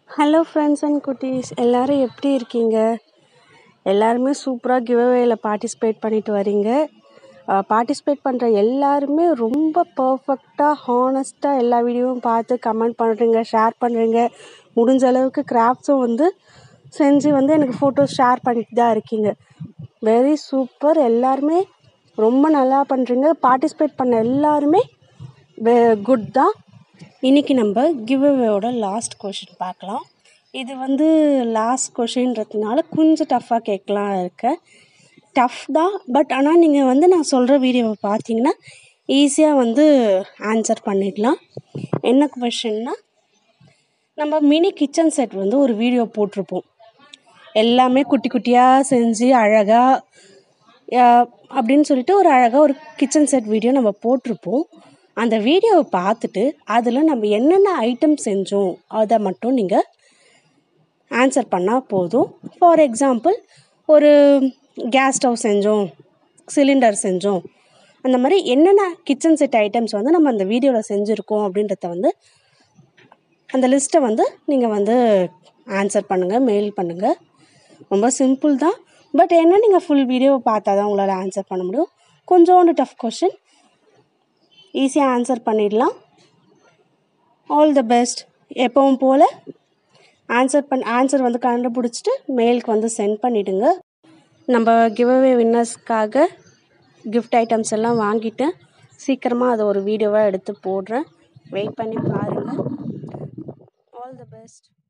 hello friends and குட்டீஸ் எல்லோரும் எப்படி இருக்கீங்க எல்லாருமே சூப்பராக கிவ்அவேயில் பார்ட்டிசிபேட் பண்ணிட்டு வரீங்க பார்ட்டிசிபேட் பண்ணுற எல்லாருமே ரொம்ப பர்ஃபெக்டாக ஹானஸ்ட்டாக எல்லா வீடியோவும் பார்த்து கமெண்ட் பண்ணுறீங்க ஷேர் பண்ணுறீங்க முடிஞ்ச அளவுக்கு கிராஃப்ட்ஸும் வந்து செஞ்சு வந்து எனக்கு ஃபோட்டோஸ் ஷேர் பண்ணிட்டு தான் இருக்கீங்க வெரி சூப்பர் எல்லாருமே ரொம்ப நல்லா பண்ணுறீங்க பார்ட்டிசிபேட் பண்ண எல்லாருமே வே குட் தான் இன்றைக்கி நம்ம கிவ்அவேயோட லாஸ்ட் கொஷின் பார்க்கலாம் இது வந்து லாஸ்ட் கொஷின்றதுனால கொஞ்சம் டஃப்பாக கேட்கலாம் இருக்கேன் டஃப் தான் பட் ஆனால் நீங்கள் வந்து நான் சொல்கிற வீடியோவை பார்த்தீங்கன்னா ஈஸியாக வந்து ஆன்சர் பண்ணிடலாம் என்ன கொஷின்னா நம்ம மினி கிச்சன் செட் வந்து ஒரு வீடியோ போட்டிருப்போம் எல்லாமே குட்டி குட்டியாக செஞ்சு அழகாக அப்படின்னு சொல்லிட்டு ஒரு அழகாக ஒரு கிச்சன் செட் வீடியோ நம்ம போட்டிருப்போம் அந்த வீடியோவை பார்த்துட்டு அதில் நம்ம என்னென்ன ஐட்டம் செஞ்சோம் அதை மட்டும் நீங்கள் ஆன்சர் பண்ணால் போதும் ஃபார் எக்ஸாம்பிள் ஒரு கேஸ் ஸ்டவ் செஞ்சோம் சிலிண்டர் செஞ்சோம் அந்த மாதிரி என்னென்ன கிச்சன் செட் ஐட்டம்ஸ் வந்து நம்ம அந்த வீடியோவில் செஞ்சுருக்கோம் அப்படின்றத வந்து அந்த லிஸ்ட்டை வந்து நீங்கள் வந்து ஆன்சர் பண்ணுங்கள் மெயில் பண்ணுங்கள் ரொம்ப சிம்பிள் தான் பட் என்ன நீங்கள் ஃபுல் வீடியோவை பார்த்தா தான் உங்களால் ஆன்சர் பண்ண முடியும் கொஞ்சோண்டு டஃப் கொஷின் ஈஸியாக ஆன்சர் பண்ணிடலாம் ஆல் த பெஸ்ட் எப்பவும் போல் ஆன்சர் பண் ஆன்சர் வந்து கண்டுபிடிச்சிட்டு மெயிலுக்கு வந்து சென்ட் பண்ணிவிடுங்க நம்ம கிவ்அவே வின்னர்ஸ்க்காக கிஃப்ட் ஐட்டம்ஸ் எல்லாம் வாங்கிட்டேன் சீக்கிரமாக அதை ஒரு வீடியோவாக எடுத்து போடுறேன் வெயிட் பண்ணி பாருங்கள் ஆல் த பெஸ்ட்